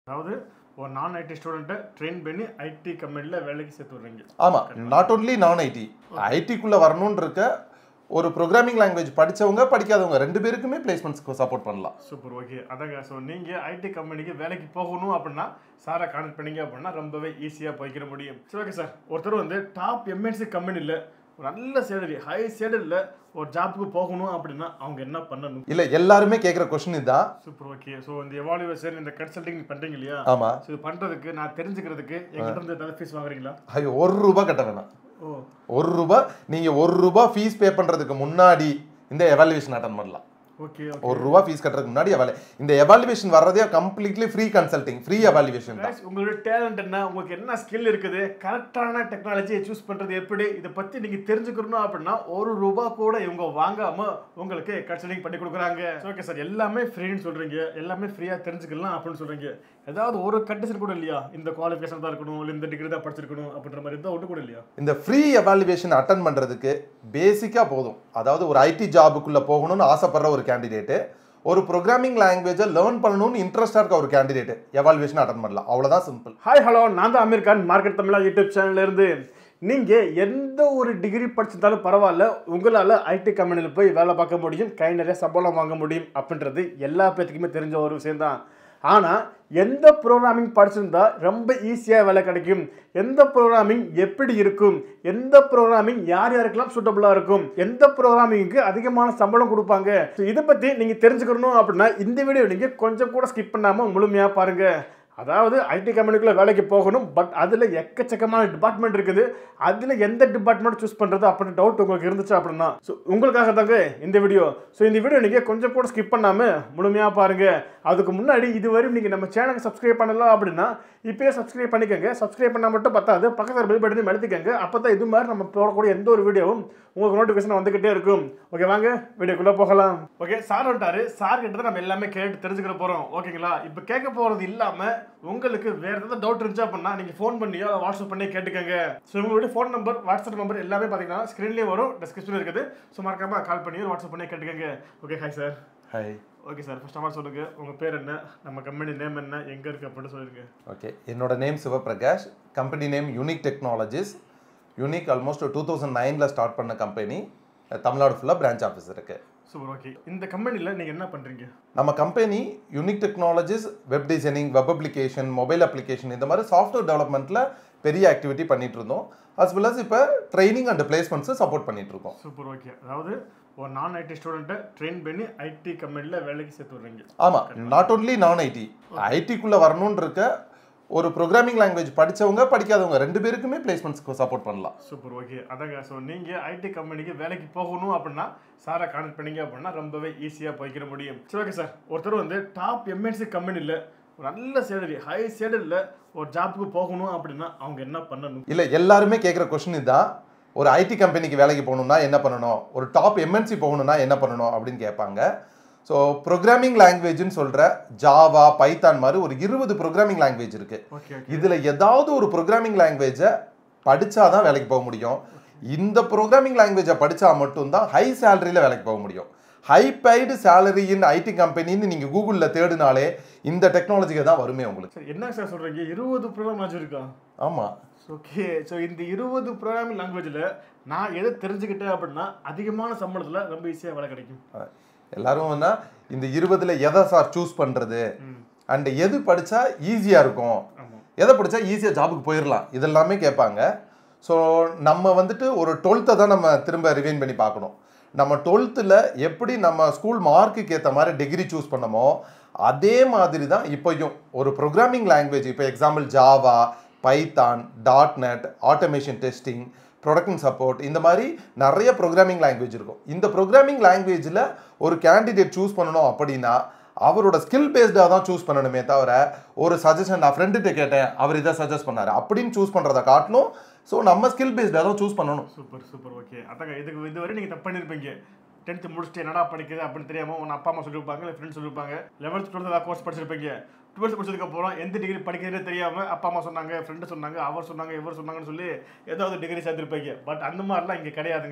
அதாவது ஒரு நான் ஐடி ஸ்டூடெண்ட்டை ட்ரெயின் பண்ணி ஐடி கம்பெனியில் வேலைக்கு சேர்த்து விடுறீங்க ஆமாம் நாட் only நான் ஐடி ஐடிக்குள்ளே வரணும்னு இருக்க ஒரு ப்ரோக்ராமிங் லாங்குவேஜ் படிச்சவங்க படிக்காதவங்க ரெண்டு பேருக்குமே பிளேஸ்மெண்ட்ஸ்க்கு சப்போர்ட் பண்ணலாம் சூப்பர் ஓகே அதாங்க ஸோ நீங்கள் ஐடி கம்பெனிக்கு வேலைக்கு போகணும் அப்படின்னா சாரை கான்டக்ட் பண்ணீங்க அப்படின்னா ரொம்பவே ஈஸியாக போய்க்கிற முடியும் சரி ஓகே சார் ஒருத்தர் வந்து டாப் எம்என்சி கம்பெனியில் ஒரு நல்ல சேலரி ஹை சேலரியில் ஒரு ஜாப்புக்கு போகணும் அப்படின்னா அவங்க என்ன பண்ணணும் இல்லை எல்லாருமே கேட்குற கொஷின் இதுதான் சூப்பர் ஓகே ஸோ இந்த எவாலுவேஷன் இந்த கன்சல்டிங் பண்ணுறீங்க இல்லையா ஆமாம் ஸோ இது பண்ணுறதுக்கு நான் தெரிஞ்சுக்கிறதுக்கு எங்கிட்ட இருந்து ஏதாவது ஃபீஸ் வாங்குறீங்களா ஐயோ ஒரு ரூபா கட்ட வேணாம் ஓ ஒரு ரூபா நீங்கள் ஒரு ரூபா ஃபீஸ் பே பண்ணுறதுக்கு முன்னாடி இந்த எவாலுவேஷன் அட்டன் பண்ணலாம் ஓகே ஓகே ஒரு ரூபா ஃபீஸ் கட்டுறதுக்கு முன்னாடி எவாலு இந்த எவாலுவேஷன் வர்றதே completely free consulting free evaluation தான் Guys, உங்களோட டேலண்ட் என்ன உங்களுக்கு என்ன ஸ்கில் இருக்குது கரெக்டான டெக்னாலஜியை சூஸ் பண்றது எப்படி இதை பத்தி நீங்க தெரிஞ்சுக்கணும் அப்படின்னா ஒரு ரூபா கூட இவங்க வாங்காம உங்களுக்கு கன்சல்டிங் பண்ணி கொடுக்குறாங்க ஓகே சார் எல்லாமே ஃப்ரீன்னு சொல்றீங்க எல்லாமே ஃப்ரீயா தெரிஞ்சுக்கலாம் அப்படின்னு சொல்றீங்க ஏதாவது ஒரு கண்டிஷன் கூட இல்லையா இந்த குவாலிஃபிகேஷன் தான் இருக்கணும் இல்லை இந்த டிகிரி தான் படிச்சிருக்கணும் அப்படின்ற மாதிரி எதாவது ஒன்று கூட இல்லையா இந்த ஃப்ரீ எவாலுவேஷன் அட்டன் பண்ணுறதுக்கு பேசிக்காக போதும் அதாவது ஒரு ஐடி ஜாபுக்குள்ளே போகணும்னு ஆசைப்படுற ஒரு கேண்டிடேட்டு ஒரு ப்ரோக்ராமிங் லாங்குவேஜை லேர்ன் பண்ணணும்னு இன்ட்ரெஸ்டாக இருக்க ஒரு கேண்டிடேட் எவாலுவேஷன் அட்டன் பண்ணலாம் அவ்வளோதான் சிம்பிள் ஹாய் ஹலோ நான் தான் அமீர் கான் மார்க்கெட் தமிழா யூடியூப் சேனல்ல இருந்து நீங்கள் எந்த ஒரு டிகிரி படிச்சிருந்தாலும் பரவாயில்ல உங்களால் ஐடி கம்பெனியில் போய் வேலை பார்க்க முடியும் கை நிறைய சம்பளம் வாங்க முடியும் அப்படின்றது எல்லா பேத்துக்குமே தெரிஞ்ச ஒரு விஷயம்தான் ஆனால் எந்த ப்ரோக்ராமிங் படிச்சிருந்தா ரொம்ப ஈஸியாக வேலை கிடைக்கும் எந்த ப்ரோக்ராமிங் எப்படி இருக்கும் எந்த ப்ரோக்ராமிங் யார் யாருக்கெல்லாம் சூட்டபுளாக இருக்கும் எந்த ப்ரோக்ராமிங்க்கு அதிகமான சம்பளம் கொடுப்பாங்க ஸோ இதை பற்றி நீங்கள் தெரிஞ்சுக்கணும் அப்படின்னா இந்த வீடியோ நீங்கள் கொஞ்சம் கூட ஸ்கிப் பண்ணாமல் முழுமையாக பாருங்கள் அதாவது ஐடி கம்பெனிக்குள்ளே வேலைக்கு போகணும் பட் அதில் எக்கச்சக்கமான டிபார்ட்மெண்ட் இருக்குது அதில் எந்த டிபார்ட்மெண்ட் சூஸ் பண்ணுறது அப்படின்னு டவுட் உங்களுக்கு இருந்துச்சு அப்படின்னா ஸோ உங்களுக்காக தாங்க இந்த வீடியோ ஸோ இந்த வீடியோ நீங்கள் கொஞ்சம் கூட ஸ்கிப் பண்ணாமல் முழுமையாக பாருங்கள் அதுக்கு முன்னாடி இதுவரையும் நீங்கள் நம்ம சேனலுக்கு சப்ஸ்கிரைப் பண்ணலாம் அப்படின்னா இப்போயே சப்ஸ்கிரைப் பண்ணிக்கோங்க சப்ஸ்கிரைப் பண்ணால் மட்டும் பத்தாது பக்கத்தில் பெல் பட்டனையும் அழுத்திக்கங்க அப்போ தான் இது மாதிரி நம்ம போடக்கூடிய எந்த ஒரு வீடியோவும் உங்களுக்கு நோட்டிஃபிகேஷன் வந்துக்கிட்டே இருக்கும் ஓகே வாங்க வீடியோக்குள்ளே போகலாம் ஓகே சார் வந்துட்டாரு சார் கிட்ட தான் நம்ம எல்லாமே கேட்டு தெரிஞ்சுக்கிற போகிறோம் ஓகேங்களா இப்போ கேட்க போகிறது இல்லாமல் உங்களுக்கு வேறு ஏதாவது டவுட் இருந்துச்சு அப்படின்னா நீங்கள் ஃபோன் பண்ணியோ அதை வாட்ஸ்அப் பண்ணி கேட்டுக்கங்க ஸோ உங்களுடைய ஃபோன் நம்பர் வாட்ஸ்அப் நம்பர் எல்லாமே பார்த்தீங்கன்னா ஸ்க்ரீன்லேயே வரும் டிஸ்கிரிப்ஷன் இருக்குது ஸோ மறக்காம கால் பண்ணியோ வாட்ஸ்அப் பண்ணி கேட்டுக்கங்க okay hi sir hi okay sir first of all சொல்லுங்கள் உங்கள் பேர் என்ன நம்ம கம்பெனி நேம் என்ன எங்கே இருக்குது அப்படின்னு சொல்லிருங்க ஓகே என்னோட name Sivaprakash company name Unique Technologies Unique almost two thousand நைனில் ஸ்டார்ட் பண்ண கம்பெனி தமிழ்நாடு ஃபுல்லாக பிரான்ச் ஆஃபீஸ் இருக்குது சூப்பர் ஓகே இந்த கம்பெனியில் நீங்கள் என்ன பண்ணுறீங்க நம்ம company Unique Technologies web designing web application mobile application இந்த மாதிரி சாஃப்ட்வேர் டெவலப்மெண்ட்டில் பெரிய ஆக்டிவிட்டி பண்ணிட்டு இருந்தோம் அஸ் வெல் அஸ் இப்போ ட்ரைனிங் அண்ட் பிளேஸ்மெண்ட்ஸை சப்போர்ட் பண்ணிட்டு இருக்கோம் சூப்பர் ஓகே அதாவது ஒரு நான் ஐடி ஸ்டூடெண்ட்டை ட்ரெயின் பண்ணி ஐடி கம்பெனியில் வேலைக்கு சேர்த்து விடுறீங்க ஆமாம் நாட் only நான் ஐடி ஐடிக்குள்ளே வரணும்னு இருக்க ஒரு ப்ரோக்ராமிங் லாங்குவேஜ் படிச்சவங்க படிக்காதவங்க ரெண்டு பேருக்குமே பிளேஸ்மெண்ட்ஸ்க்கு சப்போர்ட் பண்ணலாம் சூப்பர் ஓகே அதாங்க ஸோ நீங்கள் ஐடி கம்பெனிக்கு வேலைக்கு போகணும் அப்படின்னா சாரை கான்டக்ட் பண்ணீங்க அப்படின்னா ரொம்பவே ஈஸியாக போய்க்கிற முடியும் சரி ஓகே சார் ஒருத்தர் வந்து டாப் எம்என்சி கம்பெனியில் ஒரு நல்ல சேலரி ஹை சேலரியில் ஒரு ஜாப்புக்கு போகணும் அப்படின்னா அவங்க என்ன பண்ணணும் இல்லை எல்லாருமே கேட்குற கொஷின் இதுதான் ஒரு ஐடி கம்பெனிக்கு வேலைக்கு போகணும்னா என்ன பண்ணணும் ஒரு டாப் எம்என்சி போகணும்னா என்ன பண்ணணும் அப்படின்னு கேட்பாங்க ஸோ ப்ரோக்ராமிங் லாங்குவேஜ்னு சொல்கிற ஜாவா பைத்தான் மாதிரி ஒரு இருபது ப்ரோக்ராமிங் லாங்குவேஜ் இருக்குது ஓகே ஓகே இதில் ஏதாவது ஒரு ப்ரோக்ராமிங் லாங்குவேஜை படிச்சாதான் வேலைக்கு போக முடியும் இந்த ப்ரோக்ராமிங் லாங்குவேஜை படித்தா மட்டும்தான் ஹை சேலரியில் வேலைக்கு போக முடியும் high paid salary in IT கம்பெனின்னு நீங்கள் கூகுளில் தேடினாலே இந்த டெக்னாலஜிக்கு தான் வருமே உங்களுக்கு சார் என்ன சார் சொல்கிறீங்க இருபது ப்ரோக்ராம் லாங்குவேஜ் இருக்கா ஆமாம் ஓகே ஸோ இந்த இருபது ப்ரோக்ராமிங் லாங்குவேஜில் நான் எதை தெரிஞ்சுக்கிட்டேன் அப்படின்னா அதிகமான சம்பளத்தில் ரொம்ப ஈஸியாக வேலை கிடைக்கும் எல்லாரும் வந்து இந்த இருபதுல எதை சார் சூஸ் பண்றது ம் அண்ட் எது படிச்சா ஈஸியா இருக்கும் ஆமாம் எதை படிச்சா ஈஸியாக ஜாபுக்கு போயிடலாம் இதெல்லாமே கேட்பாங்க ஸோ நம்ம வந்துட்டு ஒரு டுவெல்த்தை தான் நம்ம திரும்ப ரிவைன் பண்ணி பார்க்கணும் நம்ம டுவெல்த்தில் எப்படி நம்ம ஸ்கூல் மார்க்குக்கு ஏற்ற மாதிரி டிகிரி சூஸ் பண்ணமோ அதே மாதிரி தான் இப்போயும் ஒரு ப்ரோக்ராமிங் லாங்குவேஜ் இப்போ example Java Python dot net automation testing production support இந்த மாதிரி நிறைய ப்ரோக்ராமிங் லாங்குவேஜ் இருக்கும் இந்த ப்ரோக்ராமிங் லாங்குவேஜில் ஒரு கேண்டிடேட் சூஸ் பண்ணணும் அப்படின்னா அவரோட ஸ்கில் பேஸ்டாக தான் சூஸ் பண்ணணுமே தவிர ஒரு சஜஷன் நான் ஃப்ரெண்டுகிட்ட கேட்டேன் அவர் இதை சஜஸ்ட் பண்ணாரு அப்படின்னு சூஸ் பண்ணுறதை காட்டிலும் ஸோ நம்ம ஸ்கில் பேஸ்டாக தான் சூஸ் பண்ணணும் சூப்பர் சூப்பர் ஓகே அதாங்க இதுக்கு இதுவரை நீங்கள் தப்பு பண்ணியிருப்பீங்க டென்த்து முடிச்சுட்டு என்னடா படிக்குது அப்படின்னு தெரியாமல் உன் அப்பா அம்மா சொல்லியிருப்பாங்க இல்லை ஃப்ரெண்ட்ஸ் சொல்லியிருப்பாங்க லெவன்த் டுவெல்த் ஏதாவது கோர்ஸ் படிச்சிருப்பீங்க டுவெல்த் முடிச்சதுக்கு அப்புறம் எந்த டிகிரி படிக்கிறதே தெரியாமல் அப்பா அம்மா சொன்னாங்க ஃப்ரெண்டு சொன்னாங்க அவர் சொன்னாங்க இவர் சொன்னாங்கன்னு சொல்லி ஏதாவது டிகிரி சேர்த்துருப்பீங்க பட் அந்த மாதிரிலாம் இங்கே கிடையாதுங்க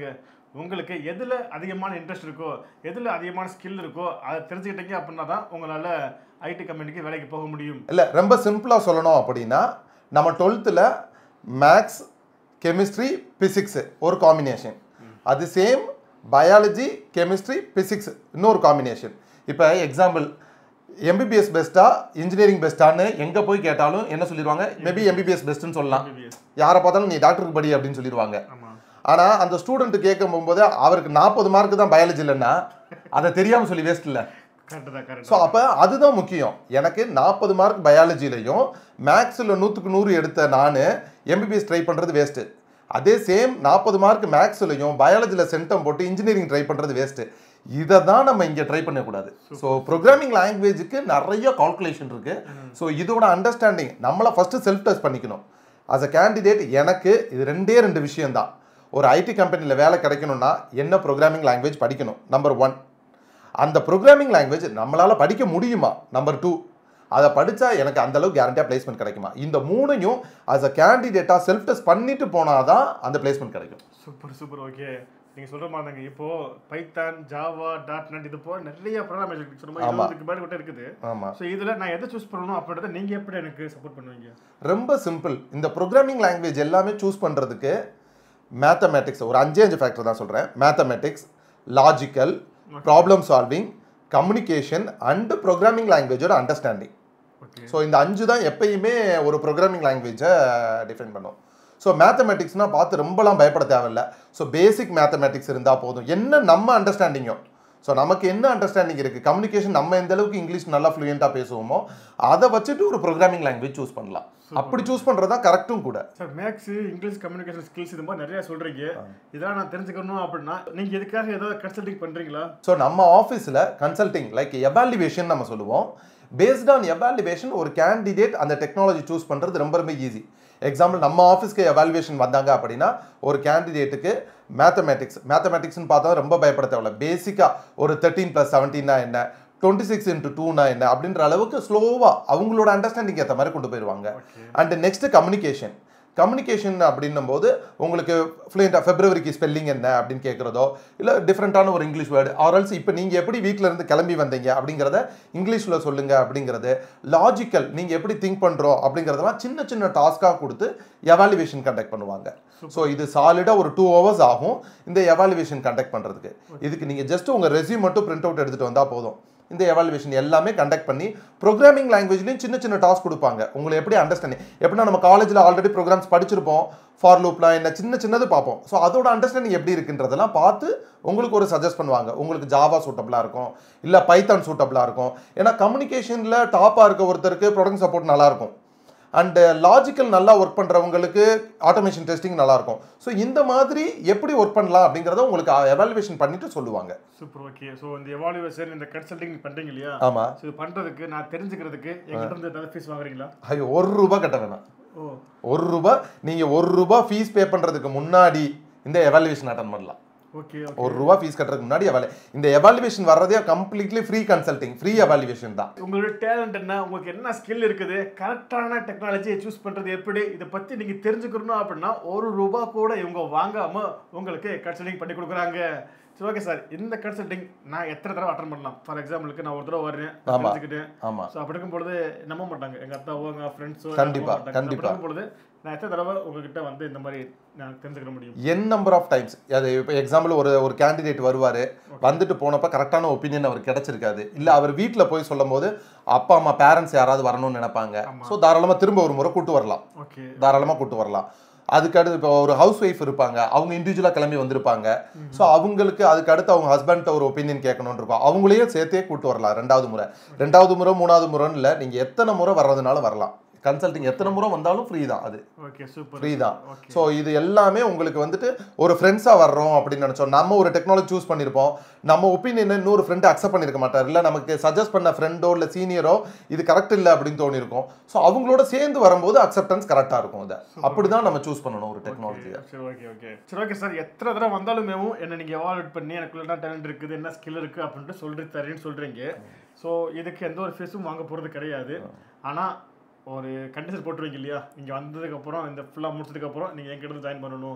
உங்களுக்கு எதில் அதிகமான இன்ட்ரெஸ்ட் இருக்கோ எதில் அதிகமான ஸ்கில் இருக்கோ அதை தெரிஞ்சுக்கிட்டீங்க அப்படின்னா தான் உங்களால் ஐடி கம்பெனிக்கு வேலைக்கு போக முடியும் இல்லை ரொம்ப சிம்பிளாக சொல்லணும் அப்படின்னா நம்ம டுவெல்த்தில் மேக்ஸ் கெமிஸ்ட்ரி பிசிக்ஸ் ஒரு காம்பினேஷன் அது சேம் பயாலஜி கெமிஸ்ட்ரி பிசிக்ஸ் இன்னொரு காம்பினேஷன் இப்போ எக்ஸாம்பிள் எம்பிபிஎஸ் பெஸ்ட்டா இன்ஜினியரிங் பெஸ்ட்டான்னு எங்கே போய் கேட்டாலும் என்ன சொல்லிடுவாங்க மேபி எம்பிபிஎஸ் பெஸ்ட்டுன்னு சொல்லலாம் எம்பிபிஎஸ் யாரை பார்த்தாலும் நீ டாக்டருக்கு படி அப்படின்னு சொல்லிடுவாங்க ஆமாம் ஆனால் அந்த ஸ்டூடெண்ட் கேட்கும் போகும்போது அவருக்கு நாற்பது மார்க் தான் பயாலஜி இல்லைன்னா அதை தெரியாமல் சொல்லி வேஸ்ட் இல்லை கரெக்டு தான் கரெக்ட் ஸோ அப்போ அதுதான் முக்கியம் எனக்கு நாற்பது மார்க் பயாலஜிலையும் மேக்ஸில் நூற்றுக்கு நூறு எடுத்த நான் எம்பிபிஎஸ் ட்ரை பண்ணுறது வேஸ்ட்டு அதே சேம் நாற்பது மார்க் மேக்ஸ்லையும் பயாலஜியில் சென்டம் போட்டு இன்ஜினியரிங் ட்ரை பண்ணுறது வேஸ்ட்டு இதை தான் நம்ம இங்கே ட்ரை பண்ணக்கூடாது ஸோ ப்ரோக்ராமிங் லாங்குவேஜுக்கு நிறைய கால்குலேஷன் இருக்கு ஸோ இதோட அண்டர்ஸ்டாண்டிங் நம்மளை ஃபஸ்ட்டு செல்ஃப் டெஸ்ட் பண்ணிக்கணும் as a கேண்டிடேட் எனக்கு இது ரெண்டே ரெண்டு விஷயம்தான் ஒரு ஐடி கம்பெனியில் வேலை கிடைக்கணும்னா என்ன ப்ரோக்ராமிங் லாங்குவேஜ் படிக்கணும் நம்பர் ஒன் அந்த ப்ரோக்ராமிங் லாங்குவேஜ் நம்மளால் படிக்க முடியுமா நம்பர் டூ அதை படித்தா எனக்கு அந்த அளவுக்கு கேரண்டியாக பிளேஸ்மெண்ட் கிடைக்குமா இந்த மூணையும் as a கேண்டிடேட்டாக செல்ஃப் டெஸ்ட் பண்ணிட்டு போனால் தான் அந்த பிளேஸ்மெண்ட் கிடைக்கும் சூப்பர் சூப்பர் ஓகே நீங்கள் சொல்கிற மாதிரி தாங்க இப்போ பைத்தான் ஜாவா டாட் நெட் இது போல நிறைய ப்ரோக்ராம் இருக்கு சொன்ன மாதிரி ஆமா. இருபதுக்கு மேலே கூட இருக்குது ஆமாம் ஸோ இதில் நான் எதை சூஸ் பண்ணணும் அப்படின்றத நீங்கள் எப்படி எனக்கு சப்போர்ட் பண்ணுவீங்க ரொம்ப சிம்பிள் இந்த ப்ரோக்ராமிங் லாங்குவேஜ் எல்லாமே சூஸ் பண்ணுறதுக்கு மேத்தமேட்டிக்ஸ் ஒரு அஞ்சே அஞ்சு ஃபேக்டர் தான் சொல்கிறேன் mathematics logical problem solving communication and programming லாங்குவேஜோட அண்டர்ஸ்டாண்டிங் ஓகே ஸோ இந்த அஞ்சு தான் எப்பயுமே ஒரு ப்ரோக்ராமிங் லாங்குவேஜை டிஃபைன் பண்ணும் ஸோ மேத்தமெட்டிக்ஸ்னால் பார்த்து ரொம்பலாம் பயப்பட தேவையில்ல ஸோ பேசிக் மேத்தமெட்டிக்ஸ் இருந்தால் போதும் என்ன நம்ம அண்டர்ஸ்டாண்டிங்கோ ஸோ நமக்கு என்ன அண்டர்ஸ்டாண்டிங் இருக்குது கம்யூனிகேஷன் நம்ம எந்த அளவுக்கு இங்கிலீஷ் நல்லா ஃப்ளூயண்ட்டாக பேசுவோமோ அதை வச்சுட்டு ஒரு ப்ரோக்ராமிங் லாங்குவேஜ் சூஸ் பண்ணலாம் அப்படி சூஸ் பண்ணுறது தான் கரெக்டும் கூட sir maths English communication skills இது மாதிரி நிறைய சொல்கிறீங்க இதெல்லாம் நான் தெரிஞ்சுக்கணும் அப்படின்னா நீங்கள் இதுக்காக ஏதாவது கன்சல்டிங் பண்ணுறீங்களா ஸோ நம்ம ஆஃபீஸில் கன்சல்டிங் லைக் எவாலுவேஷன் நம்ம சொல்லுவோம் பேஸ்ட் ஆன் எவாலுவேஷன் ஒரு கேண்டிடேட் அந்த டெக்னாலஜி சூஸ் பண்ணுறது ரொம்ப ரொம்ப ஈஸி எக்ஸாம்பிள் நம்ம ஆஃபீஸ்க்கு எவாலுவேஷன் வந்தாங்க அப்படின்னா ஒரு கேண்டிடேட்டுக்கு மேத்தமேட்டிக்ஸ் மேத்தமேட்டிக்ஸ்னு பார்த்தா ரொம்ப பயப்பட தேவையில்ல பேசிக்காக ஒரு தேர்ட்டீன் ப்ளஸ் செவன்டீன்னா என்ன டுவெண்ட்டி சிக்ஸ் இன்ட்டு டூனா என்ன அப்படின்ற அளவுக்கு ஸ்லோவாக அவங்களோட அண்டர்ஸ்டாண்டிங் ஏற்ற மாதிரி கொண்டு போயிடுவாங்க அண்ட் நெக்ஸ்ட் கம்யூனிகேஷன் கம்யூனிகேஷன் அப்படின்னும் போது உங்களுக்கு ஃப்ளூயண்ட்டாக ஃபெப்ரவரிக்கு ஸ்பெல்லிங் என்ன அப்படின்னு கேட்குறதோ இல்லை டிஃப்ரெண்ட்டான ஒரு இங்கிலீஷ் வேர்டு ஆர்எல்ஸ் இப்போ நீங்கள் எப்படி வீட்டில் இருந்து கிளம்பி வந்தீங்க அப்படிங்கிறத இங்கிலீஷில் சொல்லுங்க அப்படிங்கிறது லாஜிக்கல் நீங்கள் எப்படி திங்க் பண்ணுறோம் அப்படிங்கிறதெல்லாம் சின்ன சின்ன டாஸ்க்காக கொடுத்து எவாலுவேஷன் கண்டக்ட் பண்ணுவாங்க ஸோ இது சாலிடாக ஒரு டூ ஹவர்ஸ் ஆகும் இந்த எவாலுவேஷன் கண்டக்ட் பண்ணுறதுக்கு இதுக்கு நீங்கள் ஜஸ்ட் உங்கள் ரெஸ்யூம் மட்டும் பிரிண்ட் அவுட் எடுத்துகிட்டு வந்தால் போதும் இந்த எவாலுவேஷன் எல்லாமே கண்டக்ட் பண்ணி ப்ரோக்ராமிங் லாங்குவேஜ்லையும் சின்ன சின்ன டாஸ்க் கொடுப்பாங்க உங்களை எப்படி அண்டர்ஸ்டாண்டிங் எப்படின்னா நம்ம காலேஜில் ஆல்ரெடி ப்ரோக்ராம்ஸ் படிச்சிருப்போம் ஃபார் லூப்லாம் என்ன சின்ன சின்னது பார்ப்போம் ஸோ அதோட அண்டர்ஸ்டாண்டிங் எப்படி இருக்குன்றதெல்லாம் பார்த்து உங்களுக்கு ஒரு சஜஸ்ட் பண்ணுவாங்க உங்களுக்கு ஜாவா சூட்டபிளாக இருக்கும் இல்லை பைத்தான் சூட்டபிளாக இருக்கும் ஏன்னா கம்யூனிகேஷனில் டாப்பாக இருக்க ஒருத்தருக்கு ப்ரொடக்ட் சப்போர்ட் நல்லாயிருக்கும் அண்டு லாஜிக்கல் நல்லா ஒர்க் பண்ணுறவங்களுக்கு ஆட்டோமேஷன் டெஸ்டிங் நல்லாயிருக்கும் ஸோ இந்த மாதிரி எப்படி ஒர்க் பண்ணலாம் அப்படிங்கிறத உங்களுக்கு எவாலுவேஷன் பண்ணிட்டு சொல்லுவாங்க சூப்பர் ஓகே ஸோ இந்த எவாலுவேஷன் இந்த கன்சல்டிங் பண்ணுறீங்க இல்லையா ஆமாம் ஸோ இது பண்ணுறதுக்கு நான் தெரிஞ்சுக்கிறதுக்கு எங்கிட்ட இருந்து ஏதாவது ஃபீஸ் வாங்குறீங்களா ஐயோ ஒரு ரூபா கட்ட வேணாம் ஓ ஒரு ரூபா நீங்கள் ஒரு ரூபா ஃபீஸ் பே பண்ணுறதுக்கு முன்னாடி இந்த எவாலுவேஷன் அட்டன் பண்ணலாம் ஓகே ஓகே ஒரு ரூபா ஃபீஸ் கட்டுறதுக்கு முன்னாடி எவாலு இந்த எவாலுவேஷன் வர்றதே completely free consulting free evaluation தான் உங்களோட டேலண்ட் என்ன உங்களுக்கு என்ன ஸ்கில் இருக்குது கரெக்டான டெக்னாலஜியை சூஸ் பண்ணுறது எப்படி இதை பற்றி நீங்கள் தெரிஞ்சுக்கணும் அப்படின்னா ஒரு ரூபா கூட இவங்க வாங்காமல் உங்களுக்கு கன்சல்டிங் பண்ணி கொடுக்குறாங்க சரி ஓகே சார் இந்த கன்சல்டிங் நான் எத்தனை தடவை அட்டன் பண்ணலாம் ஃபார் எக்ஸாம்பிளுக்கு நான் ஒரு தடவை வர்றேன் ஆமா. தெரிஞ்சுக்கிட்டேன் ஆமாம் ஸோ அப்படி இருக்கும் பொழுது நம்ப மாட்டாங்க எங்கள் அத்தாவோ எங்கள் ஃப்ரெண்ட்ஸோ கண்டிப்பா, கண்டிப்பா. இருக்கும் பொழுது நான் எத்தனை தடவை உங்ககிட்ட வந்து இந்த மாதிரி நான் தெரிஞ்சுக்க முடியும் என் நம்பர் ஆஃப் டைம்ஸ் அது இப்போ எக்ஸாம்பிள் ஒரு ஒரு கேண்டிடேட் வருவார் வந்துட்டு போனப்ப கரெக்டான ஒப்பீனியன் அவருக்கு கிடைச்சிருக்காது இல்லை அவர் வீட்டில் போய் சொல்லும் போது அப்பா அம்மா பேரண்ட்ஸ் யாராவது வரணும்னு நினைப்பாங்க ஸோ தாராளமாக திரும்ப ஒரு முறை கூட்டு வரலாம் ஓகே தாராளமாக கூட்டு வரலாம் அதுக்கு அடுத்து இப்போ ஒரு ஹவுஸ் ஒய்ஃப் இருப்பாங்க அவங்க இண்டிவிஜுவலாக கிளம்பி வந்திருப்பாங்க ஸோ அவங்களுக்கு அதுக்கு அடுத்து அவங்க ஹஸ்பண்ட்ட ஒரு ஒப்பீனியன் கேட்கணும்னு இருக்கும் அவங்களையும் சேர்த்தே கூட்டு வரலாம் ரெண்டாவது முறை ரெண்டாவது முறை மூணாவது முறைன்னு இல்லை நீங்கள் எத்தனை முறை வர்றதுனால வரலாம் கன்சல்டிங் எத்தனை முறை வந்தாலும் ஃப்ரீ தான் அது ஓகே சூப்பர் ஃப்ரீ தான் ஓகே ஸோ இது எல்லாமே உங்களுக்கு வந்துட்டு ஒரு ஃப்ரெண்ட்ஸாக வர்றோம் அப்படின்னு நினச்சோம் நம்ம ஒரு டெக்னாலஜி சூஸ் பண்ணியிருப்போம் நம்ம ஒப்பீனியன் இன்னொரு ஃப்ரெண்டு அக்செப்ட் பண்ணியிருக்க மாட்டார் இல்லை நமக்கு சஜஸ்ட் பண்ண ஃப்ரெண்டோ இல்லை சீனியரோ இது கரெக்ட் இல்லை அப்படின்னு தோணியிருக்கும் ஸோ அவங்களோட சேர்ந்து வரும்போது அக்செப்டன்ஸ் கரெக்டாக இருக்கும் அதை அப்படி தான் நம்ம சூஸ் பண்ணணும் ஒரு டெக்னாலஜியை சரி ஓகே ஓகே சரி ஓகே சார் எத்தனை தடவை வந்தாலுமே என்ன நீங்கள் எவால்வேட் பண்ணி எனக்குள்ள என்ன டேலண்ட் இருக்குது என்ன ஸ்கில் இருக்குது அப்படின்ட்டு சொல்லி தரேன்னு சொல்கிறீங்க ஸோ இதுக்கு எந்த ஒரு ஃபீஸும் வாங்க போகிறது கிடையாது ஆனால் ஒரு கண்டிஷன் போட்டுருவீங்க இல்லையா இங்கே வந்ததுக்கப்புறம் இந்த ஃபுல்லாக முடிச்சதுக்கப்புறம் நீங்கள் எங்கிட்ட ஜாயின் பண்ணணும்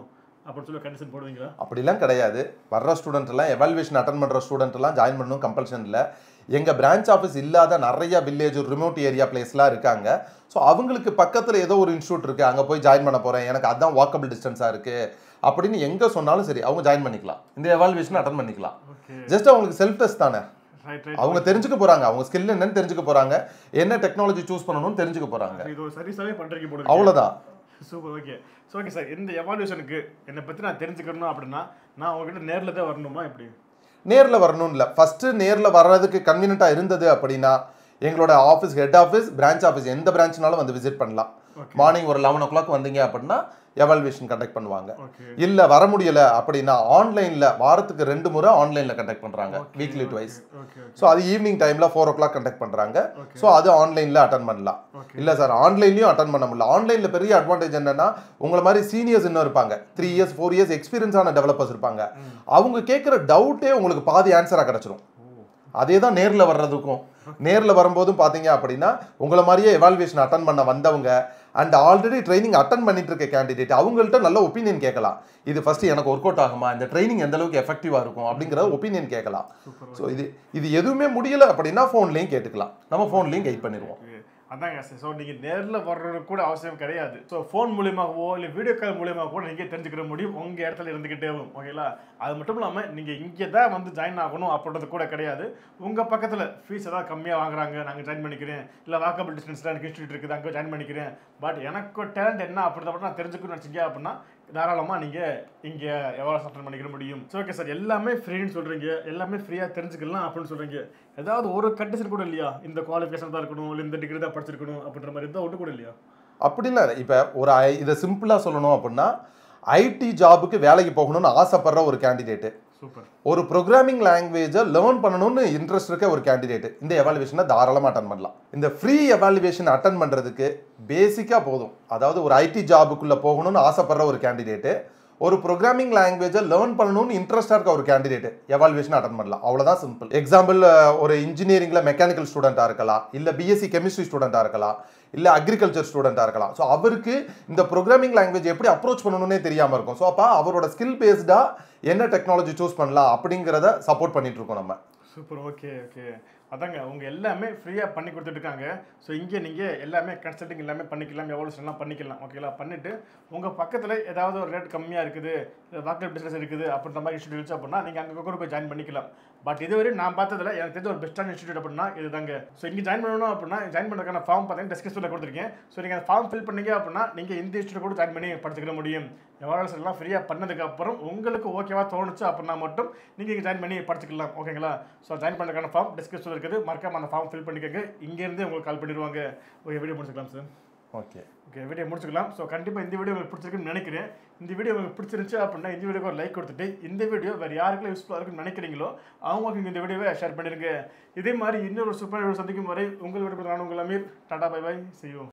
அப்படின்னு சொல்லி கண்டிஷன் போடுவீங்களா அப்படிலாம் கிடையாது வர்ற ஸ்டூடெண்ட் எல்லாம் எவால்வேஷன் அட்டன் பண்ற ஸ்டூடெண்ட் எல்லாம் ஜாயின் பண்ணணும் கம்பல்ஷன் இல்லை எங்க பிரான்ச் ஆஃபீஸ் இல்லாத நிறைய வில்லேஜ் ரிமோட் ஏரியா பிளேஸ்லாம் இருக்காங்க ஸோ அவங்களுக்கு பக்கத்துல ஏதோ ஒரு இன்ஸ்டியூட் இருக்கு அங்க போய் ஜாயின் பண்ண போறேன் எனக்கு அதான் வாக்கபிள் டிஸ்டன்ஸா இருக்கு அப்படின்னு எங்க சொன்னாலும் சரி அவங்க ஜாயின் பண்ணிக்கலாம் இந்த எவால்வேஷன் அட்டன் பண்ணிக்கலாம் ஓகே ஜஸ்ட் அவங்களுக்கு செல்ஃப் டெஸ்ட் தானே ரைட் ரைட் அவங்க தெரிஞ்சுக்க போறாங்க அவங்க ஸ்கில் என்னன்னு தெரிஞ்சுக்க போறாங்க என்ன டெக்னாலஜி சூஸ் பண்ணணும்னு தெரிஞ்சுக்க போறாங்க இது ஒரு சர்வீஸாவே பண்றீங்க போடுங்க அவ்வளவுதான் super okay so okay sir இந்த எவால்யூஷனுக்கு என்னை பற்றி நான் தெரிஞ்சுக்கணும் அப்படின்னா நான் உங்ககிட்ட நேரில் தான் வரணுமா எப்படி நேர்ல வரணும் இல்லை ஃபர்ஸ்ட் நேர்ல வர்றதுக்கு கன்வீனியன்ட்டா இருந்தது அப்படின்னா எங்களோட office head office branch office எந்த பிரான்ச்னாலும் வந்து விசிட் பண்ணலாம் Okay. மார்னிங் ஒரு லெவன் ஓ கிளாக் வந்தீங்க அப்படின்னா எவால்வேஷன் கண்டக்ட் பண்ணுவாங்க ஓகே இல்ல வர முடியல அப்படின்னா ஆன்லைன்ல வாரத்துக்கு ரெண்டு முறை ஆன்லைன்ல கண்டக்ட் பண்றாங்க வீக்லி டுவைஸ் ஓகே ஸோ அது ஈவினிங் டைம்ல ஃபோர் ஓ கிளாக் கண்டக்ட் பண்றாங்க Okay. ஸோ அது ஆன்லைன்ல அட்டன் பண்ணலாம் ஓகே இல்ல சார் ஆன்லைன்லயும் அட்டன் பண்ண முடியல ஆன்லைன்ல பெரிய அட்வான்டேஜ் என்னன்னா உங்களை மாதிரி சீனியர்ஸ் இன்னும் இருப்பாங்க three years four years experience ஆன டெவலப்பர்ஸ் இருப்பாங்க அவங்க கேட்குற டவுட்டே உங்களுக்கு பாதி ஆன்சரா கிடைச்சிரும் அதே தான் நேர்ல வர்றதுக்கும் நேர்ல வரும்போதும் பாத்தீங்க அப்படின்னா உங்களை மாதிரியே எவால்வேஷன் அட்டன் பண்ண வந்தவங்க அண்ட் ஆல்ரெடி ட்ரைனிங் அட்டன் பண்ணிட்டு இருக்க கேண்டிடேட் அவங்கள்ட்ட நல்ல ஒப்பீனியன் கேட்கலாம் இது ஃபர்ஸ்ட் எனக்கு ஒர்க் அவுட் ஆகுமா இந்த ட்ரைனிங் எந்த அளவுக்கு எஃபெக்டிவா இருக்கும் அப்படிங்கிற ஒப்பீனியன் கேட்கலாம் சூப்பர் ஸோ இது இது எதுவுமே முடியல அப்படின்னா ஃபோன்லேயும் கேட்டுக்கலாம் நம்ம ஃபோன்லேயும் கைட் பண்ணிடுவோம் ஓகே அதாங்க சார் ஸோ நீங்கள் நேரில் வர்றது கூட அவசியம் கிடையாது ஸோ ஃபோன் மூலியமாகவோ இல்லை வீடியோ கால் மூலியமாக கூட நீங்கள் தெரிஞ்சுக்கிற முடியும் உங்கள் இடத்துல இருந்துக்கிட்டே ஓகேங்களா அது மட்டும் இல்லாமல் நீங்கள் இங்கே தான் வந்து ஜாயின் ஆகணும் அப்படின்றது கூட கிடையாது உங்கள் பக்கத்தில் ஃபீஸ் ஏதாவது கம்மியாக வாங்குறாங்க நாங்கள் ஜாயின் பண்ணிக்கிறேன் இல்லை வாக்கபிள் டிஸ்டன்ஸில் எனக்கு இன்ஸ்டியூட் இருக்குது அங்கே ஜாயின் பண்ணிக்கிறேன் பட் எனக்கு டேலண்ட் என்ன அப்படி தான் நான் தெரிஞ்சுக்கணும்னு நினச்சிங்க அப்படின்னா தாராளமாக நீங்கள் இங்கே எவ்வளோ அட்டன் பண்ணிக்கிற முடியும் ஸோ ஓகே சார் எல்லாமே ஃப்ரீன்னு சொல்கிறீங்க எல்லாமே ஃப்ரீயாக தெரிஞ்சுக்கலாம் அப்படின்னு சொல்கிறீங்க ஏதாவது ஒரு கண்டிஷன் கூட இல்லையா இந்த குவாலிஃபிகேஷன் தான் இருக்கணும் இல்லை இந்த டிகிரி தான் படிச்சிருக்கணும் அப்படின்ற மாதிரி இருந்தால் ஒன்று கூட இல்லையா அப்படிலாம் இல்லை இப்போ ஒரு ஐ- இதை சிம்பிளாக சொல்லணும் அப்படின்னா ஐடி ஜாபுக்கு வேலைக்கு போகணும்னு ஆசைப்படுற ஒரு கேண்டிடேட்டு சூப்பர் ஒரு ப்ரோக்ராமிங் லாங்குவேஜை லேர்ன் பண்ணணும்னு இன்ட்ரெஸ்ட் இருக்க ஒரு கேண்டிடேட் இந்த எவாலுவேஷனை தாராளமாக அட்டன் பண்ணலாம் இந்த ஃப்ரீ எவாலுவேஷன் அட்டன் பண்ணுறதுக்கு பேசிக்காக போதும் அதாவது ஒரு ஐடி ஜாபுக்குள்ளே போகணும்னு ஆசைப்படுற ஒரு கேண்டிடேட்டு ஒரு ப்ரோக்ராமிங் லாங்குவேஜை லேர்ன் பண்ணணும்னு இன்ட்ரெஸ்டாக இருக்க ஒரு கேண்டிடேட் எவாலுவேஷன் அட்டன் பண்ணலாம் அவ்வளோதான் சிம்பிள் எக்ஸாம்பிள் ஒரு இன்ஜினியரிங்கில் மெக்கானிக்கல் ஸ்டூடெண்ட்டாக இருக்கலாம் இல்லை பிஎஸ்சி கெமிஸ்ட்ரி ஸ்டூடெண்ட்டாக இருக்கலாம் இல்லை அக்ரிகல்ச்சர் ஸ்டூடெண்ட்டாக இருக்கலாம் ஸோ அவருக்கு இந்த ப்ரோக்ராமிங் லாங்குவேஜ் எப்படி அப்ரோச் பண்ணணும்னே தெரியாமல் இருக்கும் ஸோ அப்போ அவரோட ஸ்கில் பேஸ்டாக என்ன டெக்னாலஜி சூஸ் பண்ணலாம் அப்படிங்கிறத சப்போர்ட் பண்ணிட்டு இருக்கோம் நம்ம சூப்பர் ஓகே ஓகே அதாங்க உங்க எல்லாமே ஃப்ரீயாக பண்ணி கொடுத்துட்டு இருக்காங்க ஸோ இங்கே நீங்கள் எல்லாமே கன்சல்டிங் எல்லாமே பண்ணிக்கலாம் எவ்வளோ எல்லாம் பண்ணிக்கலாம் ஓகேங்களா பண்ணிட்டு உங்கள் பக்கத்தில் ஏதாவது ஒரு ரேட் கம்மியாக இருக்குது வாக்கல் பிஸ்னஸ் இருக்குது அப்படின்ற மாதிரி இன்ஸ்டியூட் இருந்துச்சு அப்படின்னா நீங்கள் அங்கே கூட போய் ஜாயின் பண்ணிக்கலாம் பட் இதுவரை நான் பார்த்ததுல எனக்கு தெரிஞ்ச ஒரு பெஸ்ட்டான இன்ஸ்டியூட் அப்படின்னா இதுதாங்க ஸோ இங்கே ஜாயின் பண்ணணும் அப்படின்னா ஜாயின் பண்ணுறதுக்கான ஃபார்ம் பார்த்தீங்கன்னா டிஸ்கிரிப்ஷனில் கொடுத்துருக்கேன் ஸோ நீங்கள் அந்த ஃபார்ம் ஃபில் பண்ணீங்க அப்படின்னா நீங்கள் இந்த இன்ஸ்டியூட் கூட ஜாயின் பண்ணி படிச்சுக்கிற முடியும் எவ்வளோ எல்லாம் ஃப்ரீயாக பண்ணதுக்கு அப்புறம் உங்களுக்கு ஓகேவா தோணுச்சு அப்படின்னா மட்டும் நீங்கள் இங்கே ஜாயின் பண்ணி படிச்சுக்கலாம் ஓகேங்களா ஸோ ஜாயின் பண்ணுறதுக்கான ஃபார்ம் டிஸ்கிரிப்ஷனில் இருக்குது மறக்காம அந்த ஃபார்ம் ஃபில் பண்ணிக்கோங்க இங்கேருந்து உங்களுக்கு கால் பண்ணிடுவாங்க ஓகே வீடியோ முடிச்சுக்கலாம் சார் ஓகே ஓகே வீடியோ முடிச்சுக்கலாம் ஸோ கண்டிப்பாக இந்த வீடியோ உங்களுக்கு பிடிச்சிருக்குன்னு நினைக்கிறேன் இந்த வீடியோ உங்களுக்கு பிடிச்சிருந்துச்சு அப்படின்னா இந்த வீடியோக்கு ஒரு லைக் கொடுத்துட்டு இந்த வீடியோ வேறு யாருக்கெல்லாம் யூஸ்ஃபுல்லாக இருக்குன்னு நினைக்கிறீங்களோ அவங்களுக்கு இந்த வீடியோவை ஷேர் பண்ணிடுங்க இதே மாதிரி இன்னொரு சூப்பர் வீடியோ சந்திக்கும் வரை உங்கள் வீடியோ நான் உங்கள் அமீர் டாடா பை பை செய்வோம்